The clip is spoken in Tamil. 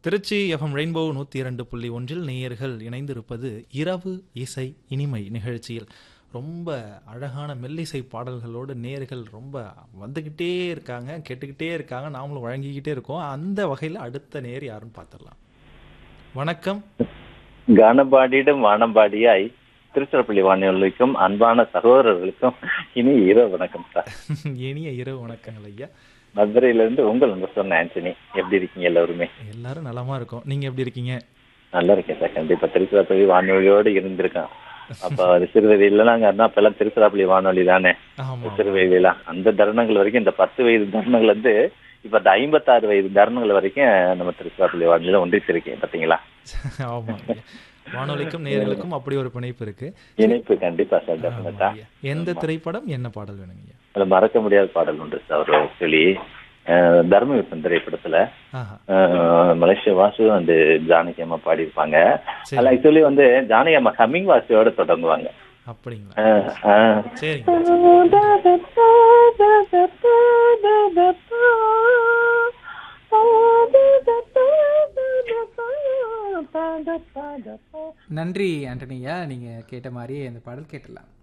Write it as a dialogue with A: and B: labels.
A: திருச்சி எஃப்எம் ரெயின்போ நூற்றி இரண்டு புள்ளி ஒன்றில் நேயர்கள் இணைந்திருப்பது இரவு இசை இனிமை நிகழ்ச்சியில் ரொம்ப அழகான மெல்லிசை பாடல்களோடு நேயர்கள் ரொம்ப வந்துக்கிட்டே இருக்காங்க கேட்டுக்கிட்டே இருக்காங்க நாமளும் வழங்கிக்கிட்டே இருக்கோம் அந்த வகையில் அடுத்த நேர் யாருன்னு பார்த்துடலாம் வணக்கம்
B: கானபாடியிடம் வானம்பாடியாய் திருச்சிறப்பள்ளி வானொலிக்கும் அன்பான சகோதரர்களுக்கும் இனி இரவு வணக்கம் சார்
A: இனிய இரவு வணக்கங்கள் ஐயா
B: மதுரையில இருந்து உங்கள் உங்க சொன்ன ஆண்டனி எப்படி இருக்கீங்க எல்லாருமே
A: எல்லாரும் நலமா இருக்கோம் நீங்க எப்படி இருக்கீங்க
B: நல்லா இருக்கேன் சார் கண்டிப்பா திருச்சிராப்பள்ளி வானொலியோடு இருந்திருக்கேன் அப்ப அது சிறுவயதுல நாங்க அதான் அப்பெல்லாம் திருச்சிராப்பள்ளி வானொலி தானே
A: ஆமா
B: சிறு வயதுல அந்த தருணங்கள் வரைக்கும் இந்த பத்து வயது தருணங்கள் வந்து இப்ப இந்த ஐம்பத்தாறு வயது தருணங்கள் வரைக்கும் நம்ம திருச்சிராப்பள்ளி வானொலியில ஒன்றித்திருக்கேன் பாத்தீங்களா
A: ஆமா ஐயா. வானொலிக்கும் நேயர்களுக்கும் அப்படி ஒரு பிணைப்பு இருக்கு
B: இணைப்பு கண்டிப்பா சார்
A: ஆமா
B: டெஃபினட்டா
A: ஐயா. எந்த திரைப்படம் என்ன பாடல் வேணுங்க ஐயா
B: அதுல மறக்க முடியாத பாடல் உண்டு சார் ஒரு ஆக்சுவலி தர்மயுத்தம் திரைப்படத்துல
A: ஆஹா
B: அஹ், மலேசிய வாசு அந்த ஜானகி அம்மா பாடியிருப்பாங்க
A: சரி
B: அதுல ஆக்சுவலி வந்து ஜானகி அம்மா ஹம்மிங் வாசியோட தொடங்குவாங்க
A: அப்படிங்களா
B: அஹ், அஹ்,
A: சரிங்க
C: நன்றி ஆண்டனியா நீங்க கேட்ட மாதிரியே இந்த பாடல் கேட்டலாம்